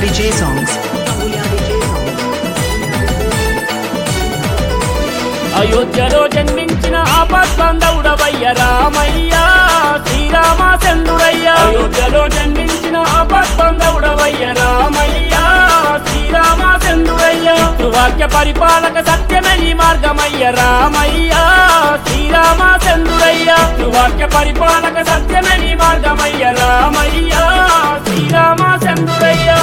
DJ songs. అయోధ్యలో జన్మించిన ఆపద్బంధవుడవయ్య రామయ్య శ్రీరామచంద్రుడయ్య అయోధ్యలో జన్మించిన ఆపద్బంధవుడవయ్య రామయ్య శ్రీరామచంద్రుడయ్య వాక్య పరిపాలక సత్యమే ఈ మార్గమయ్య రామయ్య శ్రీరామచంద్రుడయ్య వాక్య పరిపాలక సత్యమే ఈ మార్గమయ్య రామయ్య శ్రీరామచంద్రుడయ్య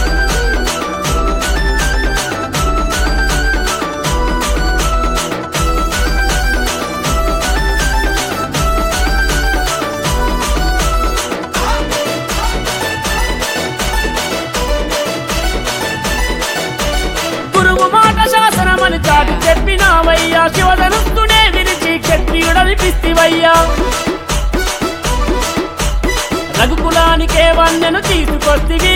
గురువు మాట శాసనమని చాటి చెప్పినావయ్యా శివధనుస్తునే విరిచి క్షత్రియుడనిపిస్తివయ్యా రఘుకులానికే వన్నెను తీసుకొస్తివి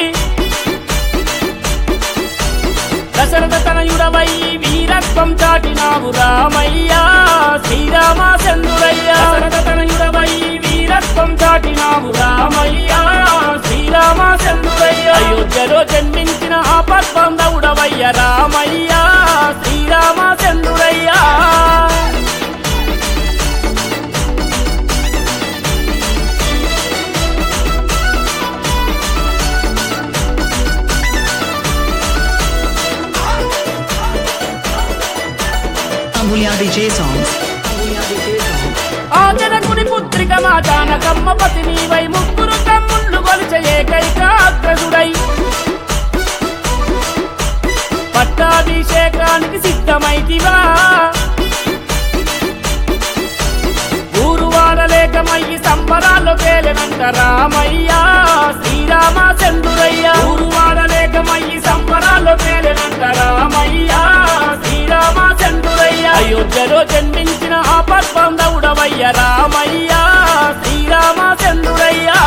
దశరథ తనయుడవై వీరత్వం చాటినావు రామయ్యా శ్రీరామచంద్రుడయ్యా దశరథ తనయుడవై వీరత్వం చాటినావు రామయ్యా శ్రీరామచంద్రుడయ్యా అయోధ్యలో జన్మించిన ఆపద్బంధవుడవయ్య రామయ్యా శ్రీరామచంద్రుడయ్యా Amulya DJ songs. ఆ జనకుని పుత్రిక మా జానకమ్మ పతి నీవై ముగ్గురు తమ్ముళ్ళు కొలిచ ఏకైక అగ్రజుడై పట్టాభిషేకానికి సిద్ధమైతివా ఊరు వాడలేకమయ్యి సంబరాల్లో తేలినంత రామయ్యా శ్రీరామచంద్రుడయ్యా ఊరు వాడలేకమయ్యి సంబరాల్లో తేలినంత రామయ్యా శ్రీరామచంద్రుడయ్యా అయోధ్యలో జన్మించిన ఆపద్బంధవుడవయ్య రామయ్యా శ్రీరామచంద్రుడయ్యా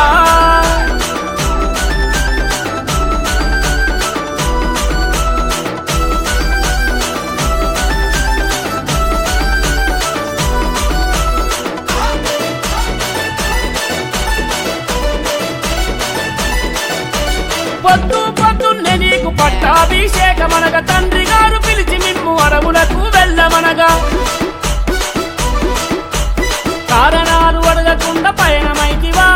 పొద్దు పొద్దున్నే నీకు పట్టాభిషేకమనగా తండ్రి గారు పిలిచి మిమ్ము అడవులకు వెళ్ళమనగా కారణాలు అడగకుండా పయనమైతివా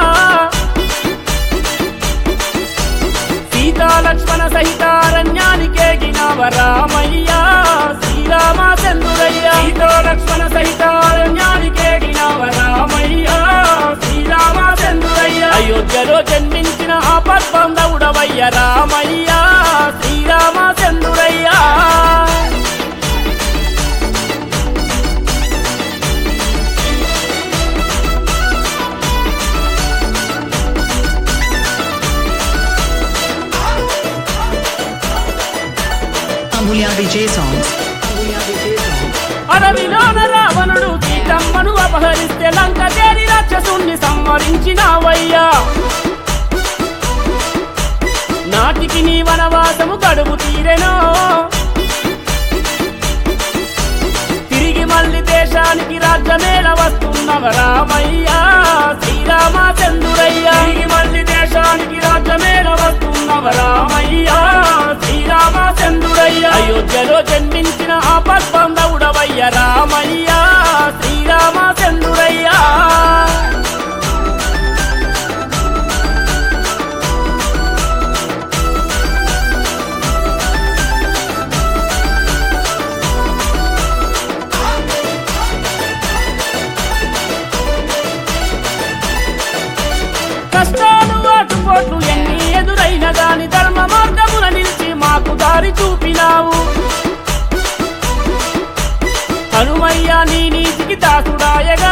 సీతా లక్ష్మణ సహితారణ్యానికేగినవ రామయ్యా శ్రీరామచంద్రుడయ్యా సీతా లక్ష్మణ సహితారణ్యానికేగినవ రామయ్యా శ్రీరామచంద్రుడయ్యా అయోధ్యలో జన్మించిన ఆపద్బంధవుడవయ్య రామయ్యా శ్రీరామచంద్రుడయ్యా Amulya DJ songs. అడవిలోన రావణుడు సీతమ్మను అపహరిస్తే లంక చేరి రాక్షసుణ్ణి సంహరించినావయ్యా నాటికి నీ వనవాసము గడువు తీరెనో తిరిగి మళ్ళీ దేశానికి రాజ్యమేళ వస్తున్నవ రామయ్యా శ్రీరామచంద్రుడయ్యా తిరిగి మళ్ళీ దేశానికి రాజ్యమేళ వస్తున్నవ రామయ్యా శ్రీరామచంద్రుడయ్యా అయోధ్యలో జన్మించిన ఆపద్బంధవుడవయ్య రామయ్యా శ్రీరామచంద్రుడయ్యా కష్టాలు ఆటుపోట్లు ఎన్ని ఎదురైన గాని ధర్మ మార్గమున నిలిచి మాకు దారి చూపినావు హనుమయ్య నీ నీతికి దాసుడాయగా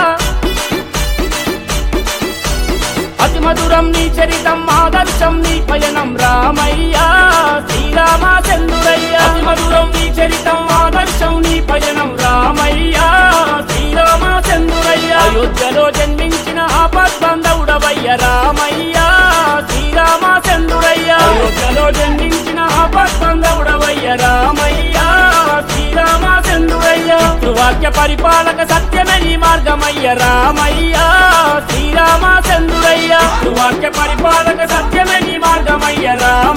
అతి మధురం నీ చరితం ఆదర్శం నీ పయనం రామయ్య శ్రీరామచంద్రుడయ్య అతి మధురం నీ చరితం ఆదర్శం నీ పయనం రామయ్య శ్రీరామచంద్రుడయ్య అయోధ్యలో జన్మించిన ఆపద్బంధవుడవయ్య రామయ్య శ్రీరామచంద్రుడయ్య అయోధ్యలో జన్మించిన ఆపద్బంధవుడవయ్య రామయ్య శ్రీరామచంద్రుడయ్య వాక్య పరిపాలక సత్యమే నీ మార్గమయ్య రామయ్య శ్రీరామచంద్రుడయ్య వాక్య పరిపాలక సత్యమే నీ మార్గమయ్య రామ